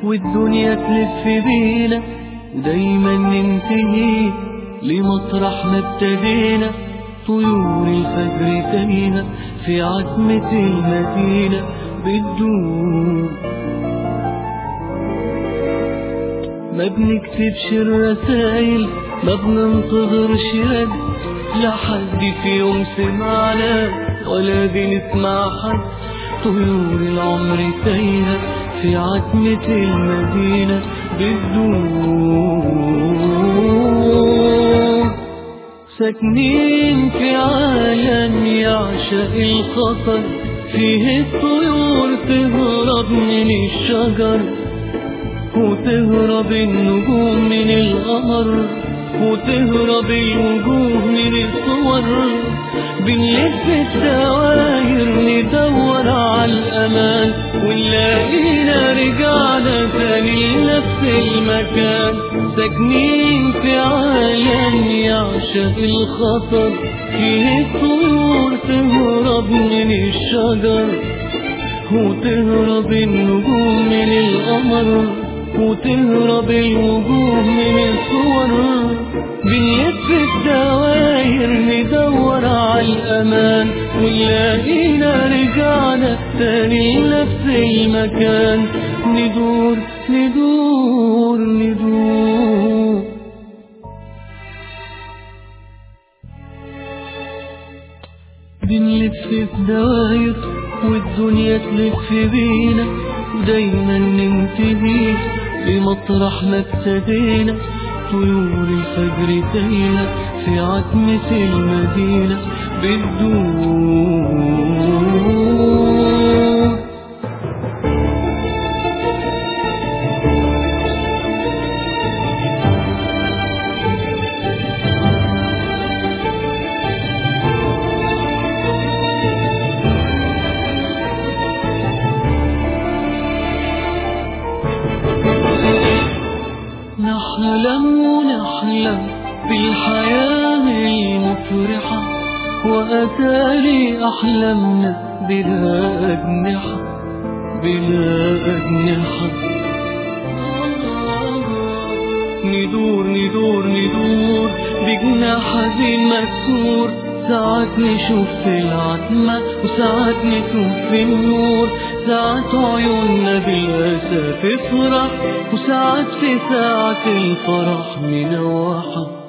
والدنيا تلف بينا ودايما ننتهي لمطرح ما ابتدينا طيور الفجر تايهة في عتمة المدينة بتدور ما بنكتبش الرسايل ما بننتظرش رد لا حد في يوم سمعنا ولا بنسمع حد طيور العمر تايهة في عتمة المدينة بتدور ساكنين في عالم يعشق الخطر فيه الطيور تهرب من الشجر وتهرب النجوم من القمر وتهرب الوجوه من الصور بنلف الدواير ندور على الأمان ونلاقينا رجعنا تاني لنفس المكان ساكنين في عالم يعشق الخطر فيه الطيور تهرب من الشجر وتهرب النجوم من القمر وتهرب الوجوه من الصور بنلف الدواير ندور على الأمان ونلاقينا رجعنا تاني لنفس المكان ندور ندور ندور بنلف في دواير والدنيا تلف بينا ودايما ننتهي لمطرح ما ابتدينا طيور الفجر تايهة في عتمة المدينة بتدور نحلم ونحلم بالحياة المفرحة وأتاري أحلامنا بلا أجنحة بلا أجنحة ندور ندور ندور بجناح حزين مكسور ساعات نشوف في العتمة وساعات نشوف في النور ساعات عيوننا بالأسى تفرح وساعات في ساعة الفرح منوحة